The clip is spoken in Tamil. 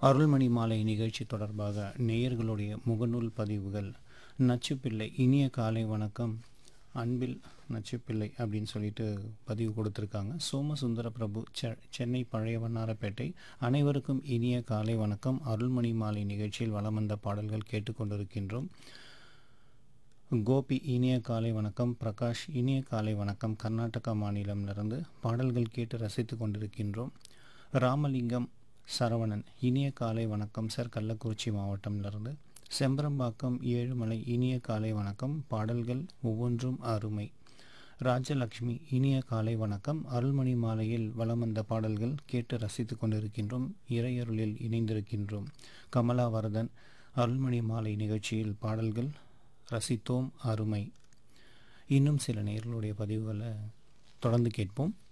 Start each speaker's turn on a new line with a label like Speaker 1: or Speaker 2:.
Speaker 1: அருள்மணி மாலை நிகழ்ச்சி தொடர்பாக நேயர்களுடைய முகநூல் பதிவுகள் நச்சுப்பிள்ளை இனிய காலை வணக்கம் அன்பில் நச்சுப்பிள்ளை அப்படின்னு சொல்லிட்டு பதிவு கொடுத்துருக்காங்க சோமசுந்தர பிரபு செ சென்னை பழைய வண்ணாரப்பேட்டை அனைவருக்கும் இனிய காலை வணக்கம் அருள்மணி மாலை நிகழ்ச்சியில் வலம் வந்த பாடல்கள் கேட்டுக்கொண்டிருக்கின்றோம் கோபி இனிய காலை வணக்கம் பிரகாஷ் இனிய காலை வணக்கம் கர்நாடகா மாநிலமிலிருந்து பாடல்கள் கேட்டு ரசித்து கொண்டிருக்கின்றோம் ராமலிங்கம் சரவணன் இனிய காலை வணக்கம் சார் கள்ளக்குறிச்சி மாவட்டம்லேருந்து செம்பரம்பாக்கம் ஏழுமலை இனிய காலை வணக்கம் பாடல்கள் ஒவ்வொன்றும் அருமை ராஜலக்ஷ்மி இனிய காலை வணக்கம் அருள்மணி மாலையில் வலம் வந்த பாடல்கள் கேட்டு ரசித்து கொண்டிருக்கின்றோம் இறையருளில் இணைந்திருக்கின்றோம் கமலாவரதன் அருள்மணி மாலை நிகழ்ச்சியில் பாடல்கள் ரசித்தோம் அருமை இன்னும் சில நேர்களுடைய பதிவுகளை தொடர்ந்து கேட்போம்